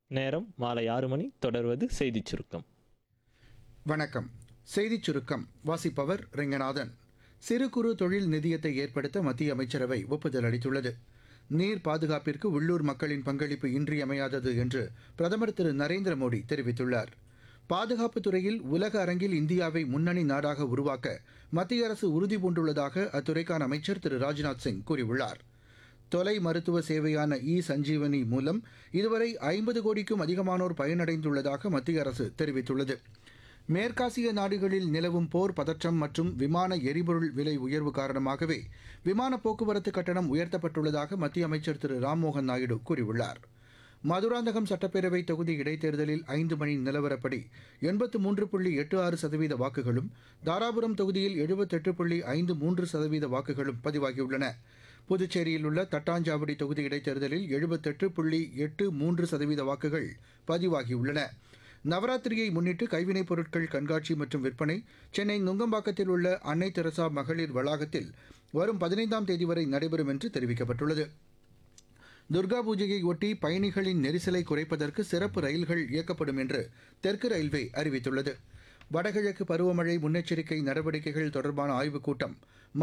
நேரம் மாலை ஆறு மணி தொடர்வது செய்திச் சுருக்கம் வணக்கம் செய்திச் சுருக்கம் வாசிப்பவர் ரெங்கநாதன் சிறு குறு தொழில் நிதியத்தை ஏற்படுத்த மத்திய அமைச்சரவை ஒப்புதல் அளித்துள்ளது நீர் பாதுகாப்பிற்கு உள்ளூர் மக்களின் பங்களிப்பு இன்றியமையாதது என்று பிரதமர் திரு நரேந்திர மோடி தெரிவித்துள்ளார் பாதுகாப்புத் துறையில் உலக அரங்கில் இந்தியாவை முன்னணி நாடாக உருவாக்க மத்திய அரசு உறுதி பூண்டுள்ளதாக அத்துறைக்கான அமைச்சர் திரு ராஜ்நாத் சிங் கூறியுள்ளார் தொலை மருத்துவ சேவையான இ சஞ்சீவனி மூலம் இதுவரை ஐம்பது கோடிக்கும் அதிகமானோர் பயனடைந்துள்ளதாக மத்திய அரசு தெரிவித்துள்ளது மேற்காசிய நாடுகளில் நிலவும் போர் பதற்றம் மற்றும் விமான எரிபொருள் விலை உயர்வு காரணமாகவே விமான போக்குவரத்து கட்டணம் உயர்த்தப்பட்டுள்ளதாக மத்திய அமைச்சர் திரு ராம்மோகன் நாயுடு கூறியுள்ளார் மதுராந்தகம் சட்டப்பேரவை தொகுதி இடைத்தேர்தலில் ஐந்து மணி நிலவரப்படி எண்பத்து மூன்று புள்ளி எட்டு ஆறு சதவீத வாக்குகளும் தாராபுரம் தொகுதியில் எழுபத்தெட்டு புள்ளி ஐந்து மூன்று சதவீத வாக்குகளும் பதிவாகியுள்ளன புதுச்சேரியில் உள்ள தட்டாஞ்சாவடி தொகுதி இடைத்தேர்தலில் எழுபத்தெட்டு புள்ளி எட்டு மூன்று சதவீத வாக்குகள் பதிவாகியுள்ளன நவராத்திரியை முன்னிட்டு கைவினைப் பொருட்கள் கண்காட்சி மற்றும் விற்பனை சென்னை நுங்கம்பாக்கத்தில் உள்ள அன்னை தெரசா மகளிர் வளாகத்தில் வரும் பதினைந்தாம் தேதி வரை நடைபெறும் என்று தெரிவிக்கப்பட்டுள்ளது துர்கா பூஜையை ஒட்டி பயணிகளின் நெரிசலை குறைப்பதற்கு சிறப்பு ரயில்கள் இயக்கப்படும் என்று தெற்கு ரயில்வே அறிவித்துள்ளது வடகிழக்கு பருவமழை முன்னெச்சரிக்கை நடவடிக்கைகள் தொடர்பான ஆய்வுக் கூட்டம்